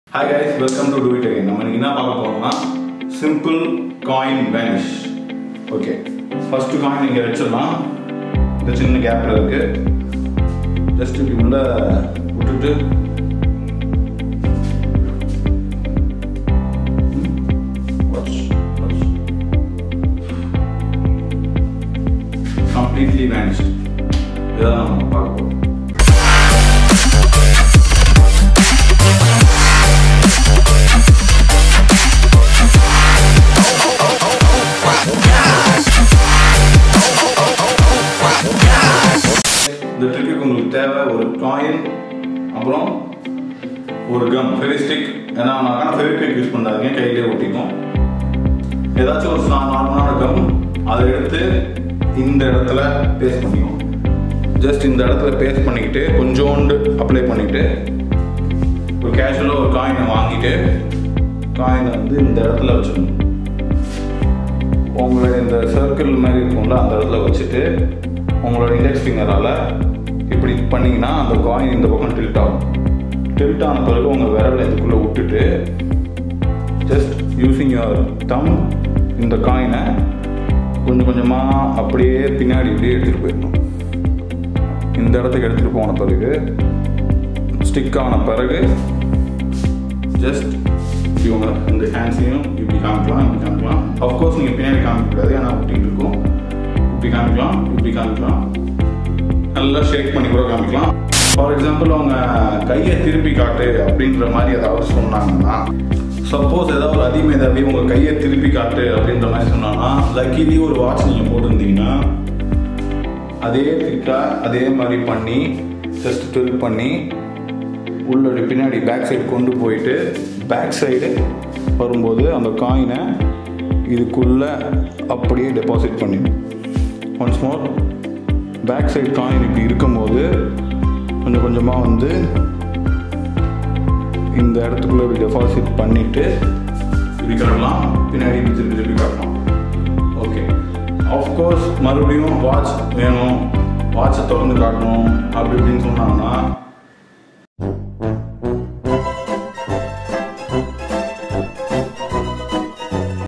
hi guys welcome to do it again நம்ம இன்னைக்கு என்ன பார்க்க போறோம்னா simple coin vanish okay first coin இங்கே வச்சிடலாம் இந்த சின்ன கேப்பில் இருக்கு ஜஸ்ட் இப்படி உள்ள விட்டுட்டு கம்ப்ளீட்லி வேனிஷ் இதான் நம்ம பார்க்க போகிறோம் இந்த ட்ரிக்கு உங்களுக்கு தேவை ஒரு காயின் அப்புறம் ஒரு கம் ஃபெவிஸ்டிக் ஏன்னா நான் ஃபெவிக்விக் யூஸ் பண்ணாதீங்க கையிலே ஒட்டிக்கும் ஏதாச்சும் ஒரு நார்மலான கம் அதை எடுத்து இந்த இடத்துல பேஸ்ட் பண்ணிக்கும் ஜஸ்ட் இந்த இடத்துல பேஸ்ட் பண்ணிக்கிட்டு கொஞ்சோண்டு அப்ளை பண்ணிக்கிட்டு ஒரு கேஷுவலாக ஒரு காயினை வாங்கிட்டு காயினை வந்து இந்த இடத்துல வச்சுக்கணும் உங்களை இந்த சர்க்கிள் மாதிரி இருக்கும்ல அந்த இடத்துல வச்சுட்டு உங்களோட இண்டெக்ஸ் ஃபிங்கரால் இப்படி பண்ணிங்கன்னா அந்த காயின் இந்த பக்கம் டில்ட் ஆகும் டில்ட் ஆன பிறகு உங்கள் விரலை இதுக்குள்ளே விட்டுட்டு ஜஸ்ட் யூஸிங் யுவர் தம் இந்த காயினை கொஞ்சம் கொஞ்சமாக அப்படியே பின்னாடி இப்படியே எடுத்துகிட்டு போயிடணும் இந்த இடத்துக்கு எடுத்துகிட்டு போன பிறகு ஸ்டிக் ஆன பிறகு ஜஸ்ட் இவங்க இந்த ஹேண்ட்ஸையும் இப்படி காமிக்கலாம் இப்படி காமிக்கலாம் அஃப்கோர்ஸ் நீங்கள் பின்னாடி காமிக்கக்கூடாது ஏன்னா ஒட்டிகிட்டு இருக்கும் இப்படி காமிக்கலாம் இப்படி காமிக்கலாம் நல்லா ஷேக் பண்ணி கூட காமிக்கலாம் ஃபார் எக்ஸாம்பிள் அவங்க கையை திருப்பி காட்டு அப்படின்ற மாதிரி ஏதாவது சொன்னாங்கன்னா சப்போஸ் ஏதாவது ஒரு அதிமேதாவி உங்கள் கையை திருப்பி காட்டு அப்படின்ற மாதிரி சொன்னாங்கன்னா லக்கிலி ஒரு வாட்ச் நீங்கள் போட்டிருந்தீங்கன்னா அதே ட்ரிக்காக அதே மாதிரி பண்ணி ஜஸ்ட் ட்ரில் பண்ணி உள்ள பின்னாடி பேக் சைடு கொண்டு போயிட்டு பேக் சைடு வரும்போது அந்த காயினை இதுக்குள்ளே அப்படியே டெபாசிட் பண்ணிடும் once more back side coin இப்படி இருக்கும்போது கொஞ்சம் கொஞ்சமாக வந்து இந்த இடத்துக்குள்ளே இப்படி டெபாசிட் பண்ணிவிட்டு இப்படி காட்டலாம் பின்னாடி இப்படி திருப்பி திருப்பி காட்டலாம் ஓகே ஆஃப்கோர்ஸ் மறுபடியும் வாட்ச் வேணும் வாட்சை திறந்து காட்டணும் அப்படி இப்படின்னு சொன்னாங்கன்னா